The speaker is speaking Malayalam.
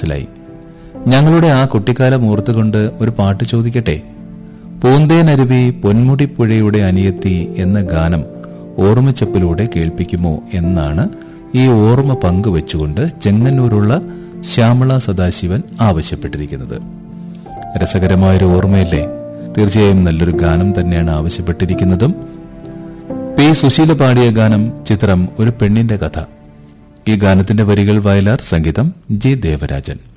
മനസ്സിലായി ഞങ്ങളുടെ ആ കുട്ടിക്കാലം ഓർത്തുകൊണ്ട് ഒരു പാട്ട് ചോദിക്കട്ടെ പൂന്തേനരുവി പൊന്മുടിപ്പുഴയുടെ അനിയത്തി എന്ന ഗാനം ഓർമ്മച്ചപ്പിലൂടെ കേൾപ്പിക്കുമോ എന്നാണ് ഈ ഓർമ്മ പങ്കുവച്ചുകൊണ്ട് ചെങ്ങന്നൂരുള്ള ശ്യാമള സദാശിവൻ ആവശ്യപ്പെട്ടിരിക്കുന്നത് രസകരമായൊരു ഓർമ്മയല്ലേ തീർച്ചയായും നല്ലൊരു ഗാനം തന്നെയാണ് ആവശ്യപ്പെട്ടിരിക്കുന്നതും പി സുശീല പാടിയ ഗാനം ചിത്രം ഒരു പെണ്ണിന്റെ കഥ ഈ ഗാനത്തിന്റെ വരികൾ വയലാർ സംഗീതം ജി ദേവരാജൻ